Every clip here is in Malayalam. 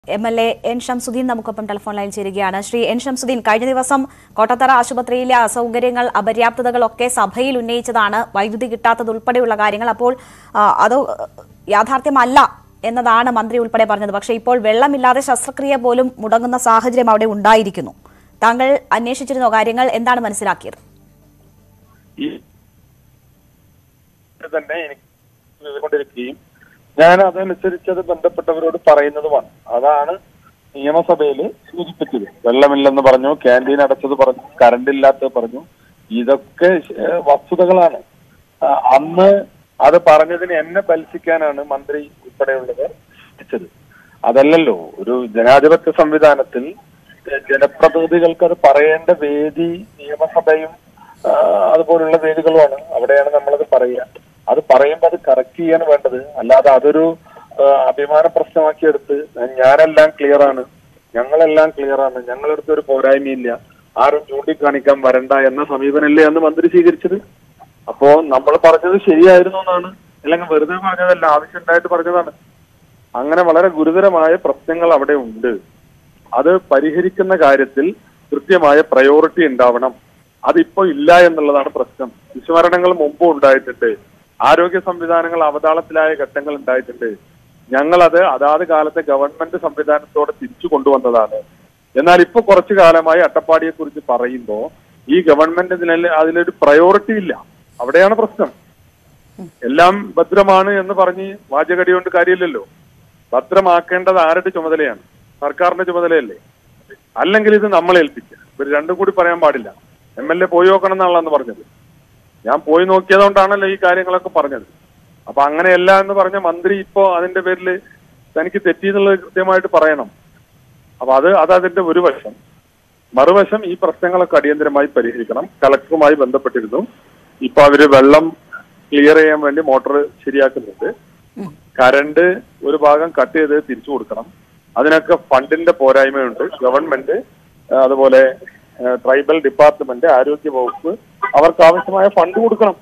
M L A N Shamsuddeen നമുക്കൊപ്പം ടെലിഫോൺ ലൈൻ ചേരുകയാണ് ശ്രീ എൻ ഷംസുദ്ദീൻ കഴിഞ്ഞ ദിവസം കോട്ടത്തറ ആശുപത്രിയിലെ അസൗകര്യങ്ങൾ അപര്യാപ്തതകളൊക്കെ സഭയിൽ ഉന്നയിച്ചതാണ് വൈദ്യുതി കിട്ടാത്തത് ഉൾപ്പെടെയുള്ള കാര്യങ്ങൾ അപ്പോൾ ആ, അത് യാഥാർത്ഥ്യമല്ല എന്നതാണ് മന്ത്രി ഉൾപ്പെടെ പറഞ്ഞത് പക്ഷേ ഇപ്പോൾ വെള്ളമില്ലാതെ ശസ്ത്രക്രിയ പോലും മുടങ്ങുന്ന സാഹചര്യം അവിടെ ഉണ്ടായിരിക്കുന്നു താങ്കൾ അന്വേഷിച്ചിരുന്നോ കാര്യങ്ങൾ എന്താണ് മനസ്സിലാക്കിയത് ഈ ഇത് തന്നെ എനിക്ക് ചെയ്തുകൊണ്ടിരിക്കുകയും ഞാൻ അതനുസരിച്ച് അത് ബന്ധപ്പെട്ടവരോട് പറയുന്നതുമാണ് അതാണ് നിയമസഭയിൽ സൂചിപ്പിച്ചത് വെള്ളമില്ലെന്ന് പറഞ്ഞു ക്യാൻറ്റീൻ അടച്ചത് പറഞ്ഞു കറണ്ട് ഇല്ലാത്തത് പറഞ്ഞു ഇതൊക്കെ ഏഹ്, വസ്തുതകളാണ് ആ, അന്ന് അത് പറഞ്ഞതിന് എന്നെ ബലിച്ചിക്കാനാണ് മന്ത്രി ഉൾപ്പെടെയുള്ളത് ശ്രമിച്ചത് അതല്ലല്ലോ ഒരു ജനാധിപത്യ സംവിധാനത്തിൽ ഏഹ്, ജനപ്രതിനിധികൾക്ക് അത് പറയേണ്ട വേദി നിയമസഭയും ആ, അതുപോലുള്ള വേദികളുമാണ് അവിടെയാണ് നമ്മളത് പറയുക അത് പറയുമ്പോൾ അത് കറക്റ്റ് ചെയ്യാണ് വേണ്ടത് അല്ലാതെ അതൊരു ആ, അഭിമാന പ്രശ്നമാക്കി എടുത്ത് ഞാനെല്ലാം ക്ലിയർ ആണ് ഞങ്ങളെല്ലാം ക്ലിയർ ആണ് ഞങ്ങളടുത്ത് ഒരു പോരായ്മയില്ല ആരും ചൂണ്ടിക്കാണിക്കാൻ വരണ്ട എന്ന സമീപനല്ലേ അന്ന് മന്ത്രി സ്വീകരിച്ചത് അപ്പോ നമ്മൾ പറഞ്ഞത് ശരിയായിരുന്നു എന്നാണ് അല്ലെങ്കിൽ വെറുതെ പറഞ്ഞതല്ല ആവശ്യമുണ്ടായിട്ട് പറഞ്ഞതാണ് അങ്ങനെ വളരെ ഗുരുതരമായ പ്രശ്നങ്ങൾ അവിടെ ഉണ്ട് അത് പരിഹരിക്കുന്ന കാര്യത്തിൽ കൃത്യമായ പ്രയോറിറ്റി ഉണ്ടാവണം അതിപ്പോ ഇല്ല എന്നുള്ളതാണ് പ്രശ്നം ശിശുമരണങ്ങൾ മുമ്പും ഉണ്ടായിട്ടുണ്ട് ആരോഗ്യ സംവിധാനങ്ങൾ അവതാളത്തിലായ ഘട്ടങ്ങൾ ഉണ്ടായിട്ടുണ്ട് ഞങ്ങളത് അതാത് കാലത്തെ ഗവൺമെന്റ് സംവിധാനത്തോടെ തിരിച്ചു കൊണ്ടുവന്നതാണ് എന്നാൽ ഇപ്പൊ കുറച്ചു കാലമായി അട്ടപ്പാടിയെ കുറിച്ച് പറയുമ്പോൾ ഈ ഗവൺമെന്റ് ഇതിന് അതിലൊരു പ്രയോറിറ്റി ഇല്ല അവിടെയാണ് പ്രശ്നം എല്ലാം ഭദ്രമാണ് എന്ന് പറഞ്ഞ് വാചകടി കൊണ്ട് കാര്യമില്ലല്ലോ ഭദ്രമാക്കേണ്ടത് ആരുടെ ചുമതലയാണ് സർക്കാരിന്റെ ചുമതലയല്ലേ അല്ലെങ്കിൽ ഇത് നമ്മളെ ഏൽപ്പിക്കുക ഇവർ രണ്ടും കൂടി പറയാൻ പാടില്ല എം എൽ എ പോയി നോക്കണം എന്നാണല്ലോ പറഞ്ഞത് ഞാൻ പോയി നോക്കിയതുകൊണ്ടാണല്ലോ ഈ കാര്യങ്ങളൊക്കെ പറഞ്ഞത് അപ്പൊ അങ്ങനെയല്ല എന്ന് പറഞ്ഞ മന്ത്രി ഇപ്പോ അതിന്റെ പേരിൽ തനിക്ക് തെറ്റിയെന്നുള്ളത് കൃത്യമായിട്ട് പറയണം അപ്പൊ അത് അത് അതിന്റെ ഒരു വശം മറുവശം ഈ പ്രശ്നങ്ങളൊക്കെ അടിയന്തരമായി പരിഹരിക്കണം കളക്ടറുമായി ബന്ധപ്പെട്ടിരുന്നു ഇപ്പൊ അവര് വെള്ളം ക്ലിയർ ചെയ്യാൻ വേണ്ടി മോട്ടോർ ശരിയാക്കുന്നുണ്ട് കറണ്ട് ഒരു ഭാഗം കട്ട് ചെയ്ത് തിരിച്ചു കൊടുക്കണം അതിനൊക്കെ ഫണ്ടിന്റെ പോരായ്മയുണ്ട് ഗവൺമെന്റ് ആ, അതുപോലെ ആ, ട്രൈബൽ ഡിപ്പാർട്ട്മെന്റ് ആരോഗ്യ വകുപ്പ് അവർക്ക് ആവശ്യമായ ഫണ്ട് കൊടുക്കണം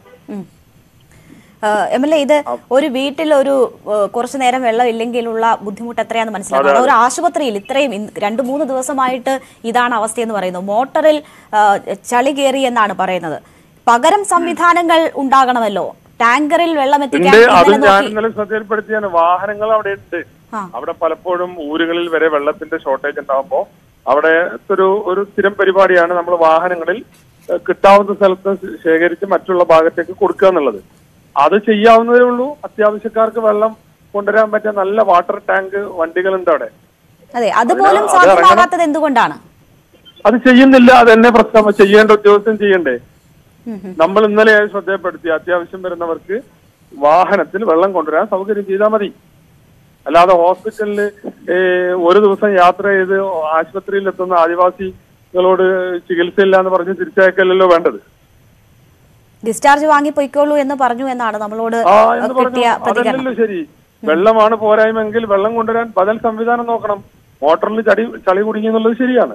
എം എൽ എ ഇത് ഒരു വീട്ടിൽ ഒരു ഏഹ്, കുറച്ചു നേരം വെള്ളം ഇല്ലെങ്കിലുള്ള ബുദ്ധിമുട്ട് എത്രയാണെന്ന് മനസ്സിലാക്കണം ഒരു ആശുപത്രിയിൽ ഇത്രയും ഇന്ന് രണ്ട് മൂന്ന് ദിവസമായിട്ട് ഇതാണ് അവസ്ഥയെന്ന് പറയുന്നു മോട്ടറിൽ ഏഹ്, ചളി കയറി എന്നാണ് പറയുന്നത് പകരം സംവിധാനങ്ങൾ ഉണ്ടാകണമല്ലോ ടാങ്കറിൽ വെള്ളം എത്തിക്കാൻ ഉണ്ട് അത് ഇന്നലെ ഞാൻ നോക്കി ഇന്നലെ ശ്രദ്ധയിൽപ്പെടുത്തിയാണ് വാഹനങ്ങൾ അവിടെ ഉണ്ട് ആ. അവിടെ പലപ്പോഴും ഊരുകളിൽ വരെ വെള്ളത്തിന്റെ ഷോർട്ടേജ് ഉണ്ടാകുമ്പോൾ അവിടെ ഒരു ഒരു സ്ഥിരം പരിപാടിയാണ് നമ്മൾ വാഹനങ്ങളിൽ ഏഹ്, കിട്ടാവുന്ന സ്ഥലത്ത് ശേഖരിച്ച് മറ്റുള്ള ഭാഗത്തേക്ക് കൊടുക്കുക എന്നുള്ളത് അത് ചെയ്യാവുന്നതേ ഉള്ളൂ അത്യാവശ്യക്കാർക്ക് വെള്ളം കൊണ്ടുവരാൻ പറ്റിയ നല്ല വാട്ടർ ടാങ്ക് വണ്ടികളുണ്ട് അവിടെ അതെ അതുപോലും അത് സാധ്യമാകാത്തത് എന്തുകൊണ്ടാണ് അത് ചെയ്യുന്നില്ല അത് തന്നെ പ്രശ്നം ചെയ്യേണ്ട ഉദ്യോഗസ്ഥൻ ചെയ്യണ്ടേ ഉം, ഉം. നമ്മൾ ഇന്നലെ ശ്രദ്ധയപ്പെടുത്തി അത്യാവശ്യം വരുന്നവർക്ക് വാഹനത്തിൽ വെള്ളം കൊണ്ടുവരാൻ സൗകര്യം ചെയ്താൽ മതി അല്ലാതെ ഹോസ്പിറ്റലിൽ ഒരു ദിവസം യാത്ര ചെയ്ത് ആശുപത്രിയിൽ എത്തുന്ന ആദിവാസികളോട് ചികിത്സയില്ല എന്ന് പറഞ്ഞ് തിരിച്ചയക്കല്ലല്ലോ വേണ്ടത് ഡിസ്ചാർജ് വാങ്ങി പൊയ്ക്കോളൂ എന്ന് പറഞ്ഞു എന്നാണ് നമ്മളോട് ആ എന്ന് പറഞ്ഞു കിട്ടിയ പ്രതികരണം അതല്ലല്ലോ ശരി വെള്ളമാണ് പോരായ്മെങ്കിൽ വെള്ളം കൊണ്ടുവരാൻ ബദൽ സംവിധാനം നോക്കണം മോട്ടറിൽ ചടി ചളി കുടുങ്ങി എന്നുള്ളത് ശരിയാണ്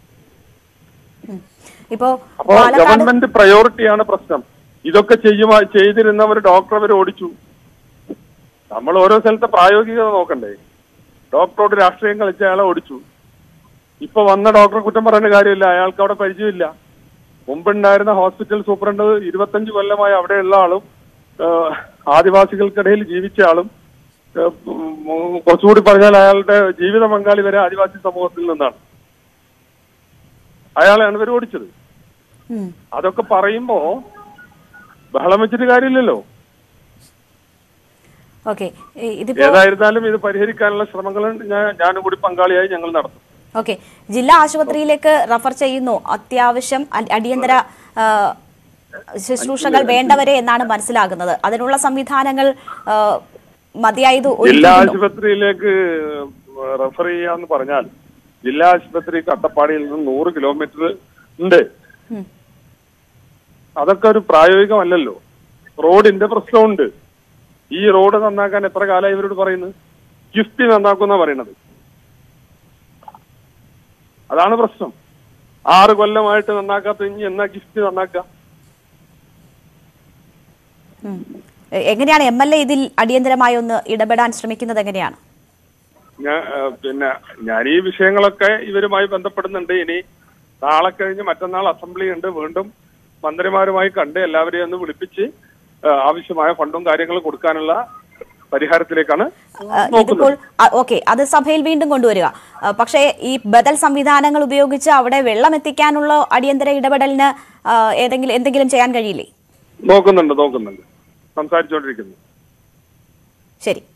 ഉം. ഇപ്പോ അപ്പോ പാലക്കാട് ഗവൺമെന്റ് പ്രയോറിറ്റിയാണ് പ്രശ്നം ഇതൊക്കെ ചെയ്യുമാ ചെയ്തിരുന്നവർ ഡോക്ടർ അവർ ഓടിച്ചു നമ്മൾ ഓരോ സ്ഥലത്തെ പ്രായോഗികത നോക്കണ്ടേ ഡോക്ടറോട് രാഷ്ട്രീയം കളിച്ച അയാളെ ഓടിച്ചു ഇപ്പൊ വന്ന ഡോക്ടറെ കുറ്റം പറയേണ്ട കാര്യമില്ല അയാൾക്ക് അവിടെ പരിചയമില്ല മുമ്പുണ്ടായിരുന്ന ഹോസ്പിറ്റൽ സൂപ്രണ്ട് ഇരുപത്തഞ്ച് കൊല്ലമായി അവിടെയുള്ള ആളും ഏഹ്, ആദിവാസികൾക്കിടയിൽ ജീവിച്ച ആളും ഏഹ്, ഉം, കുറച്ചുകൂടി പറഞ്ഞാൽ അയാളുടെ ജീവിത പങ്കാളി വരെ ആദിവാസി സമൂഹത്തിൽ നിന്നാണ് അയാളെയാണ് ഇവർ ഓടിച്ചത് ഉം. അതൊക്കെ പറയുമ്പോ ബഹളം വെച്ചിട്ട് കാര്യമില്ലല്ലോ ഓക്കെ ഈ- ഇതിപ്പോ ഏതായിരുന്നാലും ഇത് പരിഹരിക്കാനുള്ള ശ്രമങ്ങൾ ഞാൻ ഞാനും കൂടി പങ്കാളിയായി ഞങ്ങൾ നടത്തും ഓക്കെ ജില്ലാ ആശുപത്രിയിലേക്ക് റഫർ ചെയ്യുന്നു അത്യാവശ്യം അ- അടിയന്തര ആ, ശുശ്രൂഷകൾ വേണ്ടവരെ എന്നാണ് മനസ്സിലാകുന്നത് അതിനുള്ള സംവിധാനങ്ങൾ ആ, മതിയായത് ജില്ലാ ഒരുക്കിയിട്ടുണ്ടോ? ആശുപത്രിയിലേക്ക് റെഫർ ചെയ്യാന്ന് പറഞ്ഞാൽ ജില്ലാ ആശുപത്രി കട്ടപ്പാടിയിൽ നിന്ന് നൂറ് കിലോമീറ്റർ ഉണ്ട് ഉം. അതൊക്കെ ഒരു പ്രായോഗികമല്ലല്ലോ റോഡിന്റെ പ്രശ്നമുണ്ട് ഈ റോഡ് നന്നാക്കാൻ എത്ര കാലമായി ഇവരോട് പറയുന്നത് ഗിഫ്റ്റ് നന്നാക്കുന്ന പറയണത് അതാണ് പ്രശ്നം ആറ് കൊല്ലമായിട്ട് നന്നാക്കാത്ത ഇനി എന്നാ ഗിഫ്റ്റ് നന്നാക്കാം ഉം. എ- എങ്ങനെയാണ് എം എൽ എ ഇതിൽ അടിയന്തരമായി ഒന്ന് ഇടപെടാൻ ശ്രമിക്കുന്നത് എങ്ങനെയാണ് ഞാൻ ആ, പിന്നെ ഞാൻ ഈ വിഷയങ്ങളൊക്കെ ഇവരുമായി ബന്ധപ്പെടുന്നുണ്ട് ഇനി നാളെ കഴിഞ്ഞ് മറ്റന്നാൾ അസംബ്ലി ഉണ്ട് വീണ്ടും മന്ത്രിമാരുമായി കണ്ട് എല്ലാവരെയും ഒന്ന് വിളിപ്പിച്ച് ആ, ആവശ്യമായ ഫണ്ടും കാര്യങ്ങളും കൊടുക്കാനുള്ള പരിഹാരത്തിലേക്കാണ് ആ, ഇതിപ്പോൾ ഓക്കെ അത് സഭയിൽ വീണ്ടും കൊണ്ടുവരിക ആ, പക്ഷേ ഈ ബദൽ സംവിധാനങ്ങൾ ഉപയോഗിച്ച് അവിടെ വെള്ളം എത്തിക്കാനുള്ള അടിയന്തര ഇടപെടലിന് ആ, ഏതെങ്കിലും എന്തെങ്കിലും ചെയ്യാൻ കഴിയില്ലേ നോക്കുന്നുണ്ട് നോക്കുന്നുണ്ട് സംസാരിച്ചുകൊണ്ടിരിക്കുന്നു ശരി